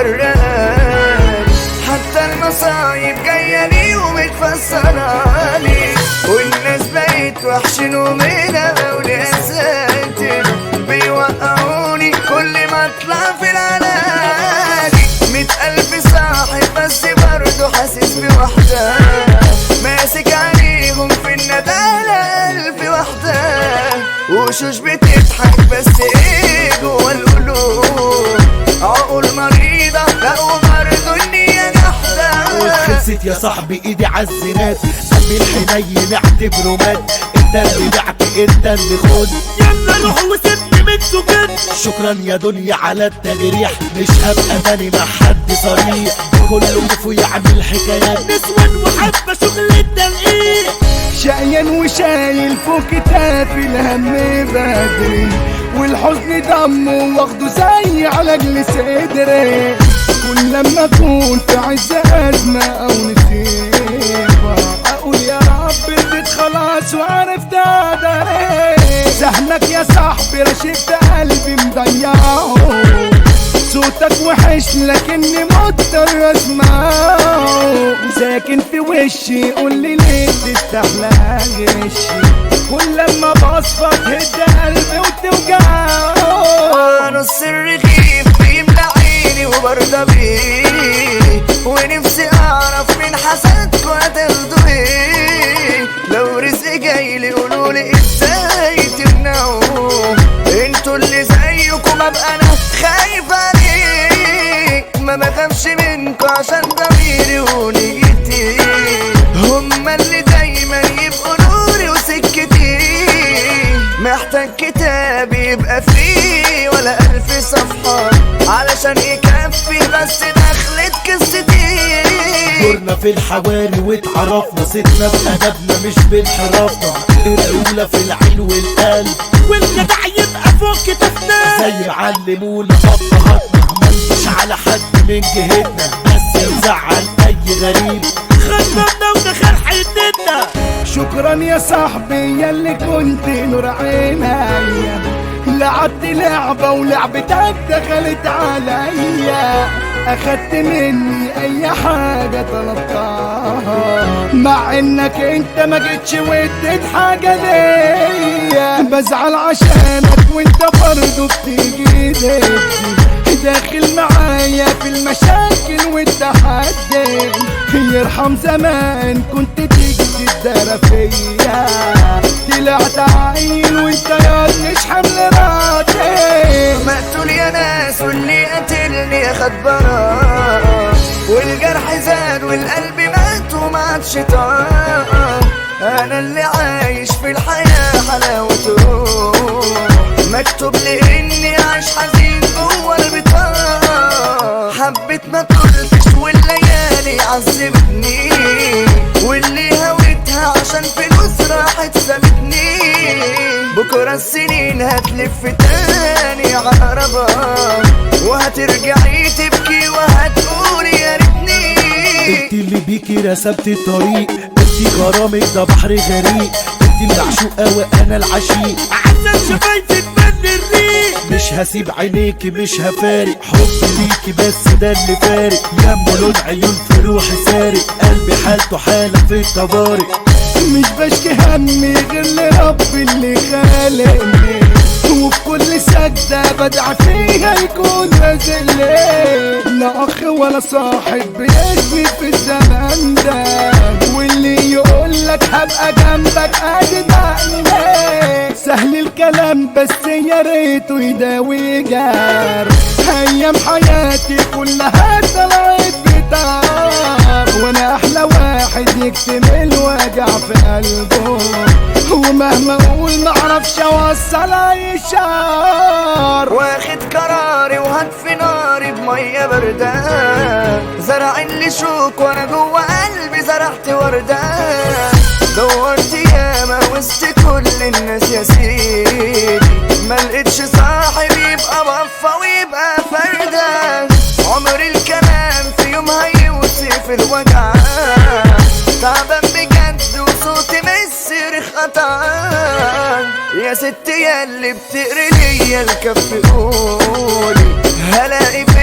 مفرقاني حتى المصايب جاية لي ومتفصلالي والناس بقت وحشين ومنها ولساتي بيوقعوني كل ما اطلع في العلاجي مية ألف صاحب بس برضه حاسس بوحدة ماسك عليهم في الندالة ألف وحدة وشوش بتضحك بس ايه جوا القلوب عقول مريضة لا وبرضه النية جحدة خلصت يا صاحبي ايدي عالزنات قلبي الحنين اعتبره مات انت اللي بعت انت اللي خد يلا روح وسيبني من سكت شكرا يا دنيا على التجريح مش هبقى تاني مع حد صريح كله كفو يعمل حكايات نسوان وحبة شغل التنقيح شقيان وشايل فوق كتافي الهم بدري والحزن دمه واخده زي على جل صدري كل لما اكون في عز ازمه او نسيبها اقول يا رب اديت خلاص وعرفت ادري سهلك يا صاحبي رشقت قلبي مضيعه صوتك وحش لكني مضطر اسمعه ساكن في وشي قول لي ليه تستحلى غشي كل لما بصفى تهد قلبي وتوجعه نص الرغيف بيملى عيني وبرضى بيه ونفسي اعرف من حسدكوا هتاخدوا ايه لو رزق جايلي قولولي ازاي تمنعوه انتوا اللي زيكم ابقى انا خايف عليه ما بخافش منكوا عشان ضميري ونيتي هما اللي دايما يبقوا نوري وسكتي محتاج كتاب يبقى فيه ولا ألف صفحة علشان يكفي بس دخلت قصتي دورنا في الحواري واتعرفنا ستنا بأدبنا مش بانحرافنا الأولى في العين والقلب والجدع يبقى فوق كتفنا زي ما علمونا أبهاتنا مش على حد من جهتنا بس يزعل أي غريب خدمنا ودخل حياتنا شكرا يا صاحبي يلي كنت نور عينيا لعبت لعبة ولعبتك دخلت عليا اخدت مني اي حاجة طلبتها مع انك انت ما جيتش واديت حاجة ليا بزعل عشانك وانت برضه بتيجي ضدي داخل معايا في المشاكل والتحدي يرحم زمان كنت تكذب دار فيا طلعت عيل وانت يا مش حمل راتي مقتول يا ناس واللي قتلني اخد براءة والجرح زاد والقلب مات وما عادش طاقة انا اللي عايش في الحياة حلاوته مكتوب لي اني عايش حزين جوه البطاقة حبيت ما قلتش والليالي عذبتني واللي هويتها عشان فلوس راحت سابتني بكرة السنين هتلف تاني عقربة وهترجعي تبكي وهتقولي يا ريتني انت اللي بيكي رسمت الطريق انت غرامك ده بحر غريق انت المعشوقة وانا العشيق عسل شفايفي تبني الريق مش هسيب عينيكي مش هفارق حب ليكي بس ده اللي فارق لما لون عيون في روحي سارق قلبي حالته حالة في الطوارئ مش بشكي همي غير لرب اللي خالقني وفي كل سجدة بدع فيها يكون رازق لي لا أخ ولا صاحب بيجري في الزمن ده واللي يقولك هبقى جنبك ادي دقني سهل الكلام بس يا ريته يداوي جار ايام حياتي كلها طلعت بتار وانا احلى واحد يكتم الوجع في قلبه ومهما اقول معرفش اوصل اي شعر واخد قراري وهطفي ناري بمية باردة زرع اللي شوك وانا جوه قلبي زرعت وردة دورت ياما وسط كل الناس يا سيدي ما لقيتش صاحب يبقى بفة ويبقى فردة عمر الكلام في يوم هيوصف الوجع تعبان بجد وصوتي مسرخ قطعان يا ست يا اللي بتقري ليا الكف قولي هلاقي